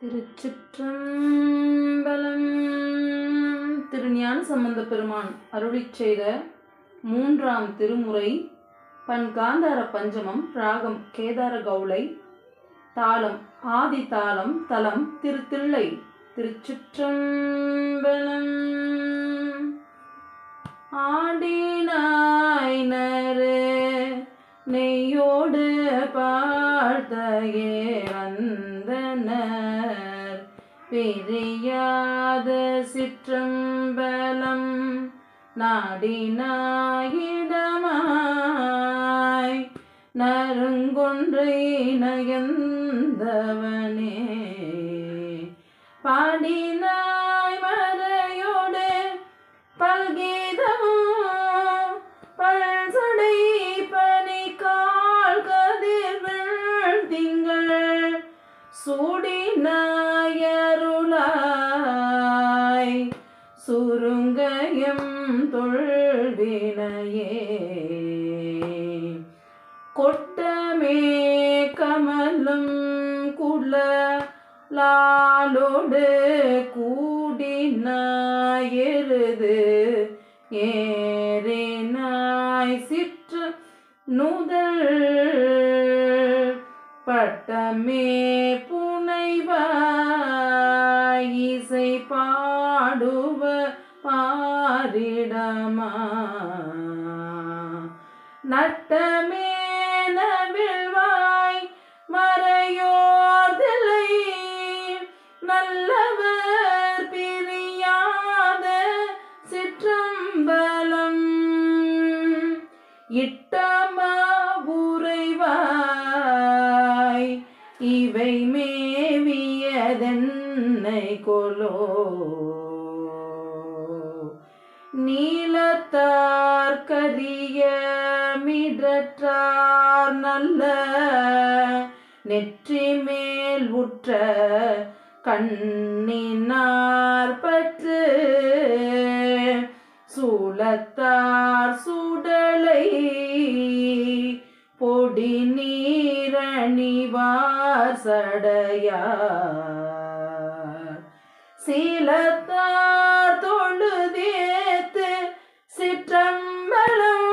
திருச்சிற்றம்பலம் திருஞான சம்பந்த பெருமான் அருளிச் செய்த மூன்றாம் திருமுறை பண் காந்தார பஞ்சமம் ராகம் கேதார கௌளை தாளம் ஆதி தாளம் தலம் திருத்தில்லை திருச்சிற்றம்பலம் ஆடினாய் நரே நெய்யோடு பார்த்தையே வந்தனர் பிரியாத சிற்றம்பலம் நாடினாயிடமாய் நறுங்கொன்றை நயந்தவனே பாடினாய் மறையோடு பல்கீதமும் பல்சடை பனி கால் கதிர்கள் திங்கள் சூடினாயருளாய் சுருங்கயம் தொழ்வினையே கொட்டமே கமலும் குல லாலோடு கூடினாயெருது ஏறினாய் சிற்று நுதல் பட்டமே புனைவாய் இசை பாடுவ பாரிடமா நட்டமே நவிழ்வாய் மறையோர்தலை நல்லவர் பிரியாத சிற்றம்பலம் இட்டமாவுரைவாய் இவை மேவியதென்னை கொலோ நீலத்தார் கரிய மிடற்றார் நல்ல நெற்றி மேல் உற்ற கண்ணினார் பற்று சூலத்தார் சுடலை பொடி நீரணிவார் சடையார் சீலத்தார் தொழுதேத்து சிற்றம்பலம்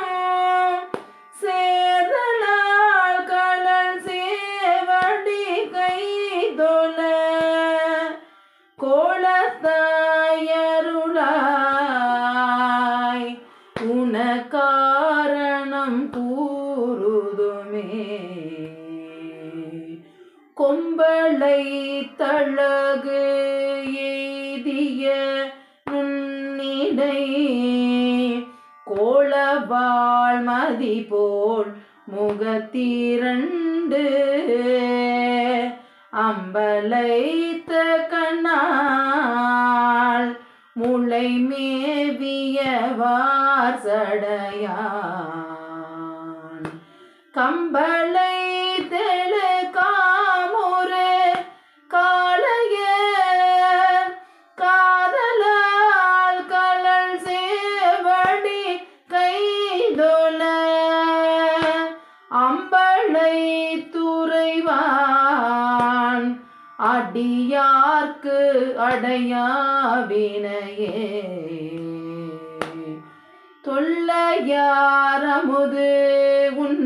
சேதலால் கடல் சேவடி கைதொல கோலத்தாயருளாய் உன காரணம் கூறுதுமே கொம்பளை தழகு எய்திய நுண்ணிடை கோளவாள் மதி போல் முகத்திரண்டு அம்பலைத்த கண்ணாள் முளை மேவியவார் சடையான் கம்பளை தெளு காமுறு காளைய காதலால் கலல் சேவடி கைதொல அம்பளை துறைவான் அடியார்க்கு அடையாவினையே தொல்லையாரமுது உண்ண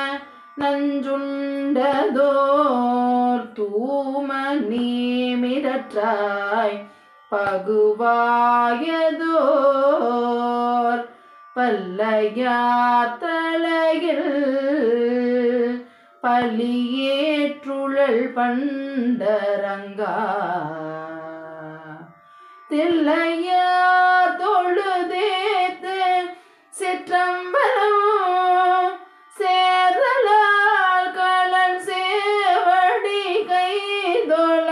நஞ்சுண்டதோர் தூம நீமிடற்றாய் பகுவாயதோர் பல்லையார் தலையில் பலியேற்றுழல் பண்டரங்கா தில்லையா தொழுதேத்து சிற்றம்பலம் சேரலால் கலன் சேவடி கைதொல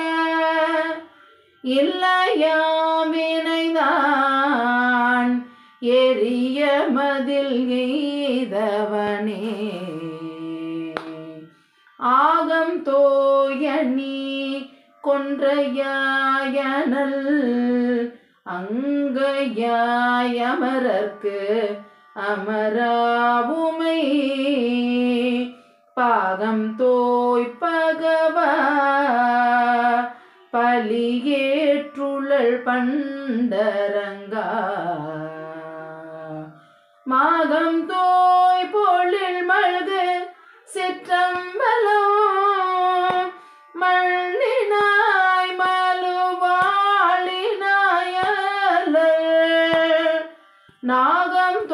இல்லையாவினைதான் எரிய மதில் எய்தவனே ஆகம் தோயணி கொன்றையாயனல் அங்கையாய் அமரர்க்கு அமராவுமை பாகம் தோய் பகவா பலியேற்றுழல் பண்டரங்கா மாகம் தோய் பொழில் மல்கு சிற்றம்பலம் மண்ணினாய் மலுவாளினாயல நாகம்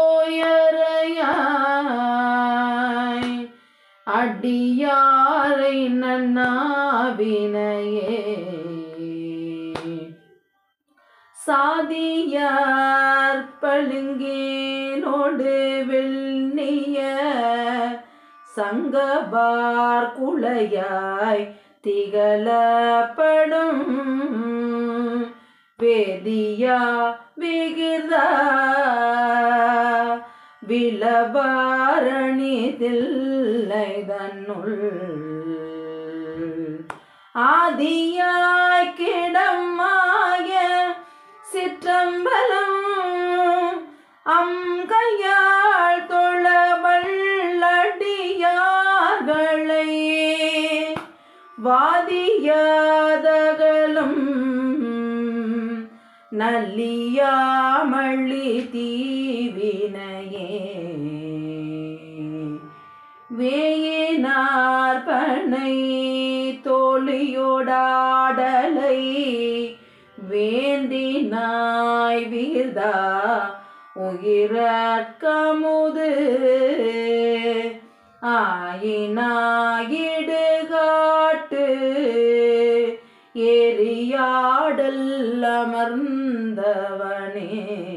தோயறையாய் அடியாரை நன்னாவினையே சாதியார் பழுங்கேனோடு வெள்ளிய சங்கபார் குளையாய் திகழப்படும் வேதியா விகிர்தா விளபாரணி தில்லை தன்னுள் ஆதியாய் கிடமாய சிற்றம்பலம் அம் கையாள் தொழ வள்ளடியார்களை வாதியாதகளும் நல்லியாமள்ளி தீவினையே வேயினார் பனை தோழியோடாடலை வேந்தினாய் வீர்தா உயிரற்கமுது ஆயினாயிடுகாட்டு எரியாடல் அமர்ந்தவனே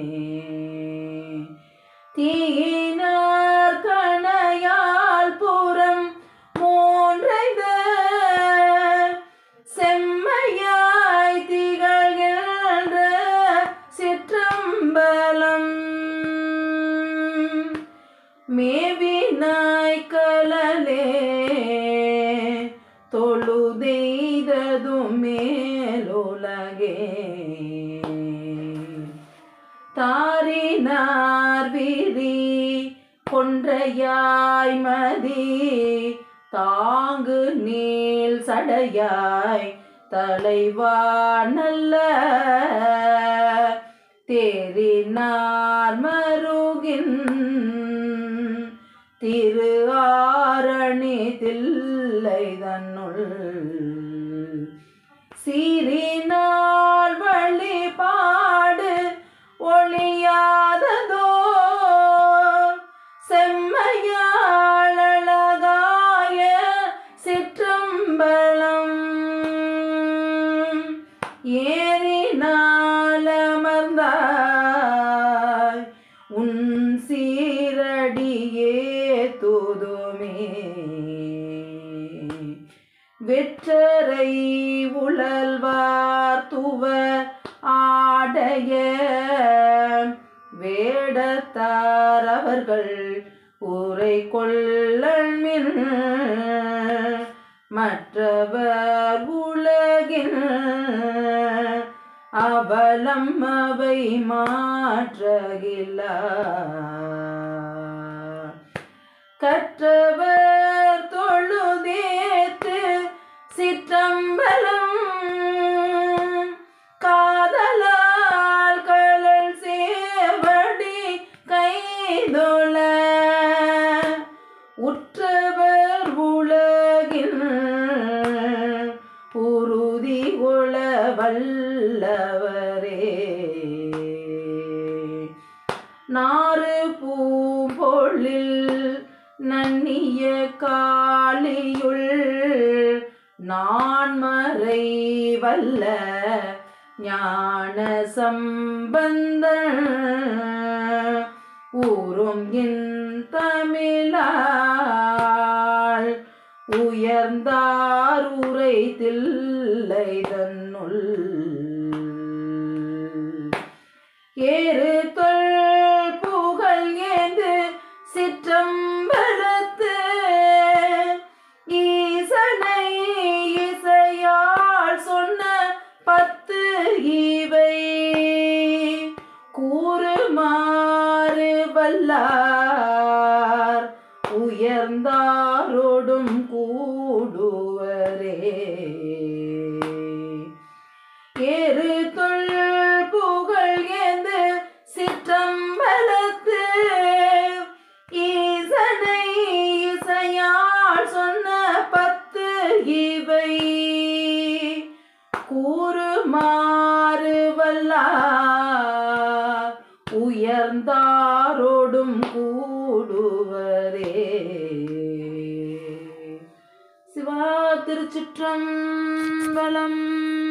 தீயினார் கணையால் புறம் மூன்றைத செம்மையாய் திகழ்கின்ற சிற்றம்பலம் மேவினாய் கலலே தொழுதெய்ததும் மேலுலகே தாரினார் விரி கொன்றையாய் மதி தாங்கு நீள் சடையாய் தலைவா நல்ல தேரினார் மருகின் திரு ஆரணி தில்லை தன்னுள் சீரினால் வழிபாடு ஒளியாததோ செம்மையாளழகாய சிற்றம்பலம் ஏறினாலமர்ந்தாய் உன் சீரடியே தூதுமே வெற்றரை உழல்வார் துவ ஆடைய வேடத்தார் அவர்கள் உரை கொள்ளமின் மற்றவர் உலகின் அவலம் அவை மாற்றகில கற்றவர் தொழுதேத்து சிற்றம்பலம் காதலால் கழல் சேவடி கைதொழ உற்றவர் உலகில் உறுதி கொள வல்லவரே நாறு பூம்பொழில் நன்னிய காளியுள் நான்மறை வல்ல ஞான சம்பந்த ஊரும் என் தமிழாள் உயர்ந்தார் உரை தில்லை தன்னுள் ஏறு தொல் புகழ் ஏந்து சிற்றம்பலத்து ஈசனை இசையால் சொன்ன பத்து இவை கூறுமாறு வல்லார் உயர்ந்தாரோடும் கூடுவரே அமர்ந்தாரோடும் கூடுவரே சிவா திருச்சிற்றம்பலம்